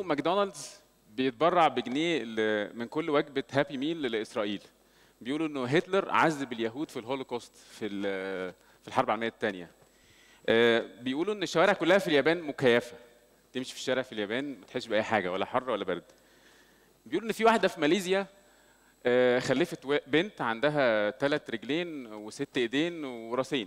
بيقولوا ماكدونالدز بيتبرع بجنيه ل- من كل وجبه هابي ميل لاسرائيل بيقولوا انه هتلر عذب اليهود في الهولوكوست في ال- في الحرب العالميه الثانيه بيقولوا ان الشوارع كلها في اليابان مكيفه تمشي في الشارع في اليابان ما تحسش باي حاجه ولا حر ولا برد بيقولوا ان في واحده في ماليزيا آه، خلفت و- بنت عندها ثلاث رجلين وست ايدين وراسين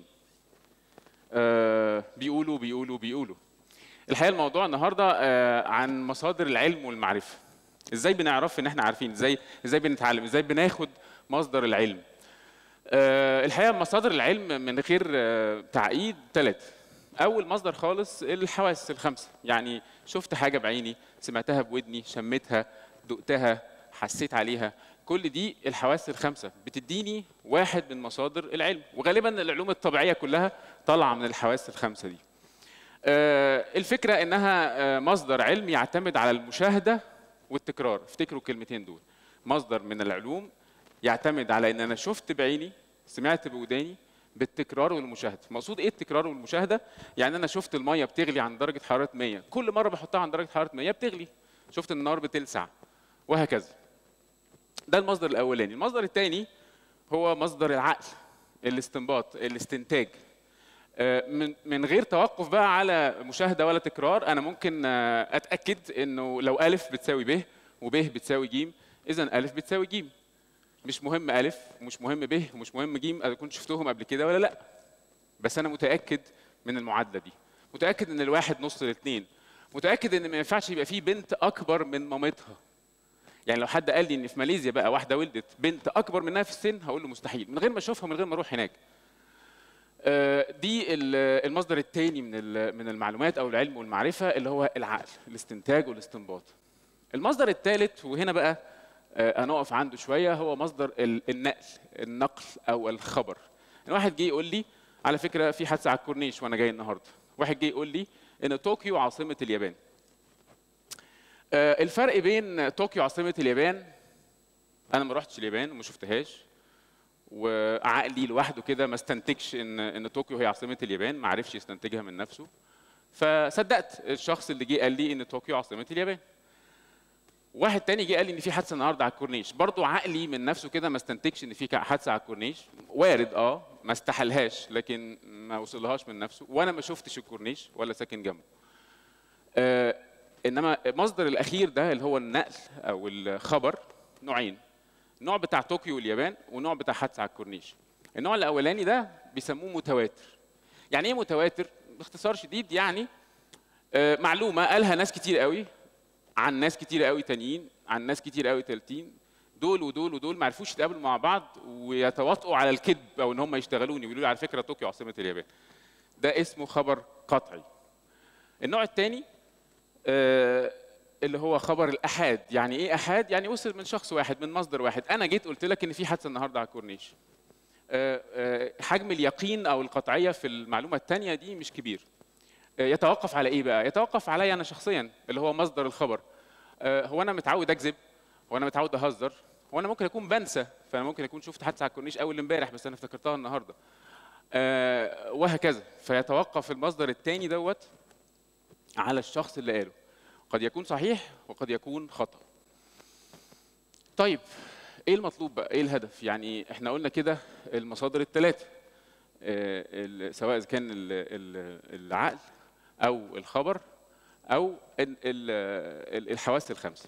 آه، بيقولوا بيقولوا بيقولوا الحقيقه الموضوع النهارده آه، عن مصادر العلم والمعرفه ازاي بنعرف ان احنا عارفين ازاي ازاي بنتعلم ازاي بناخد مصدر العلم آه، الحقيقه مصادر العلم من غير آه، تعقيد ثلاثه اول مصدر خالص الحواس الخمسه يعني شفت حاجه بعيني سمعتها بودني شميتها دقتها حسيت عليها كل دي الحواس الخمسه بتديني واحد من مصادر العلم وغالبا العلوم الطبيعيه كلها طالعه من الحواس الخمسه دي آه، الفكره انها آه، مصدر علم يعتمد على المشاهده والتكرار افتكروا الكلمتين دول مصدر من العلوم يعتمد على ان انا شفت بعيني سمعت بوداني بالتكرار والمشاهده مقصود ايه التكرار والمشاهده يعني انا شفت الميه بتغلي عند درجه حراره 100 كل مره بحطها عند درجه حراره 100 بتغلي شفت ان النار بتلسع وهكذا ده المصدر الاولاني المصدر الثاني هو مصدر العقل الاستنباط الاستنتاج آه، من من غير توقف بقى على مشاهده ولا تكرار انا ممكن آه، اتاكد انه لو الف بتساوي ب وب بتساوي ج اذا الف بتساوي ج مش مهم الف ومش مهم ب ومش مهم ج انا كنت شفتهم قبل كده ولا لا بس انا متاكد من المعادله دي متاكد ان الواحد نص الاثنين متاكد ان ما ينفعش يبقى فيه بنت اكبر من مامتها يعني لو حد قال لي ان في ماليزيا بقى واحده ولدت بنت اكبر منها في السن هقول له مستحيل من غير ما اشوفها من غير ما اروح هناك آه، دي ال- المصدر الثاني من ال- من المعلومات او العلم والمعرفه اللي هو العقل الاستنتاج والاستنباط المصدر الثالث وهنا بقى آه، هنقف عنده شويه هو مصدر ال- النقل النقل او الخبر ان واحد جه يقول لي على فكره في حادثه على الكورنيش وانا جاي النهارده واحد جه يقول لي ان طوكيو عاصمه اليابان آه، الفرق بين طوكيو عاصمه اليابان انا ما رحتش اليابان وما شفتهاش وعقلي لوحده كده ما استنتجش ان ان طوكيو هي عاصمه اليابان ما عرفش يستنتجها من نفسه فصدقت الشخص اللي جه قال لي ان طوكيو عاصمه اليابان واحد تاني جه قال لي ان في حادثه النهارده على الكورنيش برضه عقلي من نفسه كده ما استنتجش ان في حادثه على الكورنيش وارد اه ما استحلهاش لكن ما وصلهاش من نفسه وانا ما شفتش الكورنيش ولا ساكن جنبه آه انما المصدر الاخير ده اللي هو النقل او الخبر نوعين نوع بتاع طوكيو واليابان ونوع بتاع حادثه على الكورنيش النوع الاولاني ده بيسموه متواتر يعني ايه متواتر باختصار شديد يعني آه، معلومه قالها ناس كتير قوي عن ناس كتير قوي تانيين عن ناس كتير قوي تالتين دول ودول ودول ما عرفوش يتقابلوا مع بعض ويتواطئوا على الكذب او ان هم يشتغلوني ويقولوا لي على فكره طوكيو عاصمه اليابان ده اسمه خبر قطعي النوع الثاني اللي هو خبر الاحاد يعني ايه احاد يعني وصل من شخص واحد من مصدر واحد انا جيت قلت لك ان في حادثه النهارده على الكورنيش آه، آه، حجم اليقين او القطعيه في المعلومه الثانيه دي مش كبير آه، يتوقف على ايه بقى يتوقف عليا انا شخصيا اللي هو مصدر الخبر آه، هو انا متعود اكذب هو انا متعود اهزر هو انا ممكن اكون بنسى فانا ممكن اكون شفت حادثه على الكورنيش اول امبارح بس انا افتكرتها النهارده آه، وهكذا فيتوقف المصدر الثاني دوت على الشخص اللي قاله قد يكون صحيح وقد يكون خطأ طيب ايه المطلوب بقى ايه الهدف يعني احنا قلنا كده المصادر الثلاثه آه، ال- سواء اذا كان ال- ال- العقل او الخبر او ال- ال- ال- الحواس الخمسه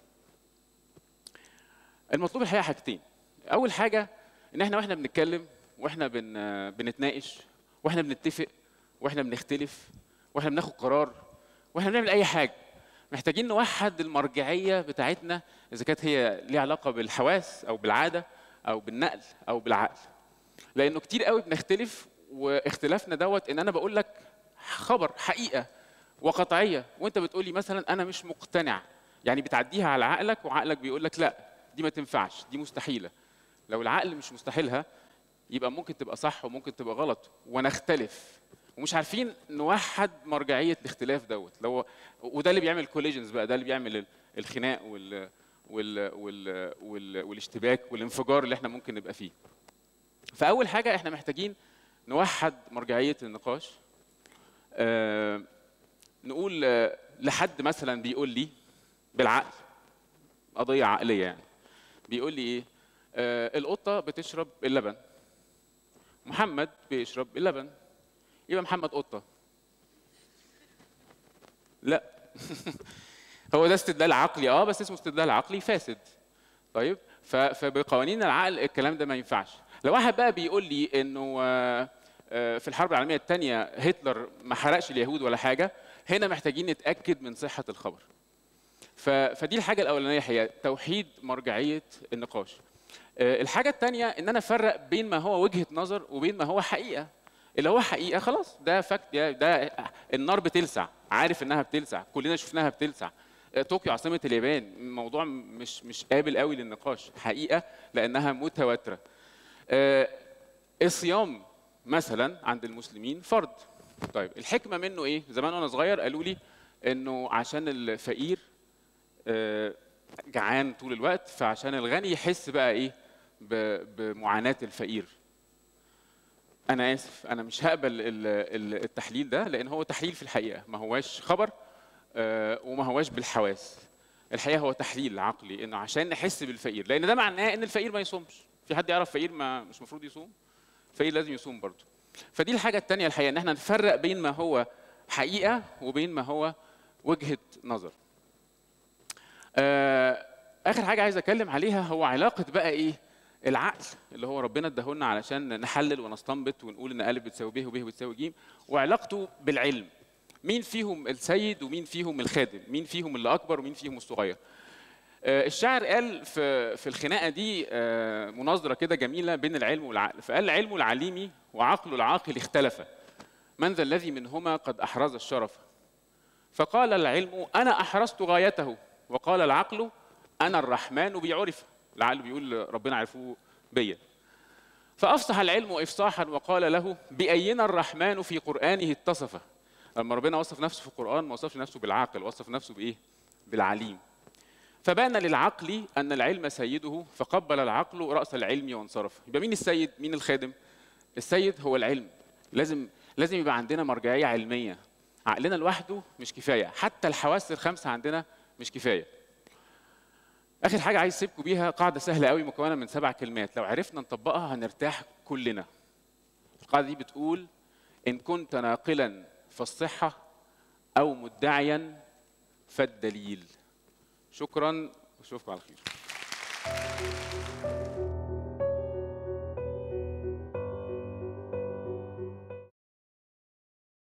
المطلوب الحقيقه حاجتين اول حاجه ان احنا واحنا بنتكلم واحنا بن بنتناقش واحنا بنتفق واحنا بنختلف واحنا بناخد قرار واحنا بنعمل اي حاجه محتاجين نوحد المرجعيه بتاعتنا اذا كانت هي ليها علاقه بالحواس او بالعاده او بالنقل او بالعقل لانه كتير قوي بنختلف واختلافنا دوت ان انا بقول لك خبر حقيقه وقطعيه وانت بتقول لي مثلا انا مش مقتنع يعني بتعديها على عقلك وعقلك بيقول لك لا دي ما تنفعش دي مستحيله لو العقل مش مستحيلها يبقى ممكن تبقى صح وممكن تبقى غلط ونختلف ومش عارفين نوحد مرجعيه الاختلاف دوت لو وده اللي بيعمل كوليجنز بقى ده اللي بيعمل ال- الخناق وال وال وال وال والاشتباك والانفجار اللي احنا ممكن نبقى فيه فاول حاجه احنا محتاجين نوحد مرجعيه النقاش آه نقول آه لحد مثلا بيقول لي بالعقل قضيه عقليه يعني بيقول لي ايه آه القطه بتشرب اللبن محمد بيشرب اللبن يبقى محمد قطه لا هو ده استدلال عقلي اه بس اسمه استدلال عقلي فاسد طيب ف- فبقوانين العقل الكلام ده ما ينفعش لو واحد بقى بيقول لي انه آه، آه، في الحرب العالميه الثانيه هتلر ما حرقش اليهود ولا حاجه هنا محتاجين نتاكد من صحه الخبر ف- فدي الحاجه الاولانيه هي توحيد مرجعيه النقاش آه، الحاجه الثانيه ان انا افرق بين ما هو وجهه نظر وبين ما هو حقيقه اللي هو حقيقه خلاص ده فاكت ده, ده النار بتلسع عارف انها بتلسع كلنا شفناها بتلسع آه، طوكيو عاصمه اليابان الموضوع مش مش قابل قوي للنقاش حقيقه لانها متواتره آه، الصيام مثلا عند المسلمين فرض طيب الحكمه منه ايه زمان وانا صغير قالوا لي انه عشان الفقير آه، جعان طول الوقت فعشان الغني يحس بقى ايه ب- بمعاناه الفقير انا اسف انا مش هقبل ال- ال- التحليل ده لان هو تحليل في الحقيقه ما هواش خبر آه، وما هواش بالحواس الحقيقه هو تحليل عقلي انه عشان نحس بالفقير لان ده معناه ان الفقير ما يصومش في حد يعرف فقير ما مش المفروض يصوم الفقير لازم يصوم برضه فدي الحاجه الثانيه الحقيقه ان احنا نفرق بين ما هو حقيقه وبين ما هو وجهه نظر آه، اخر حاجه عايز اتكلم عليها هو علاقه بقى ايه العقل اللي هو ربنا اداهولنا علشان نحلل ونستنبط ونقول ان الف بتساوي ب وب بتساوي ج وعلاقته بالعلم مين فيهم السيد ومين فيهم الخادم مين فيهم اللي اكبر ومين فيهم الصغير آه، الشاعر قال في في الخناقه دي آه، مناظره كده جميله بين العلم والعقل فقال العلم العليم وعقل العاقل اختلفا من ذا الذي منهما قد احرز الشرف فقال العلم انا احرزت غايته وقال العقل انا الرحمن بي عرف العقل بيقول ربنا عرفوه بيا فافصح العلم افصاحا وقال له باينا الرحمن في قرانه اتصف لما ربنا وصف نفسه في القران ما وصفش نفسه بالعاقل وصف نفسه بايه بالعليم فبان للعقل ان العلم سيده فقبل العقل راس العلم وانصرف يبقى مين السيد مين الخادم السيد هو العلم لازم لازم يبقى عندنا مرجعيه علميه عقلنا لوحده مش كفايه حتى الحواس الخمسه عندنا مش كفايه اخر حاجه عايز اسيبكم بيها قاعده سهله قوي مكونه من سبع كلمات لو عرفنا نطبقها هنرتاح كلنا القاعده دي بتقول ان كنت ناقلا فالصحه او مدعيا فالدليل شكرا واشوفكم على خير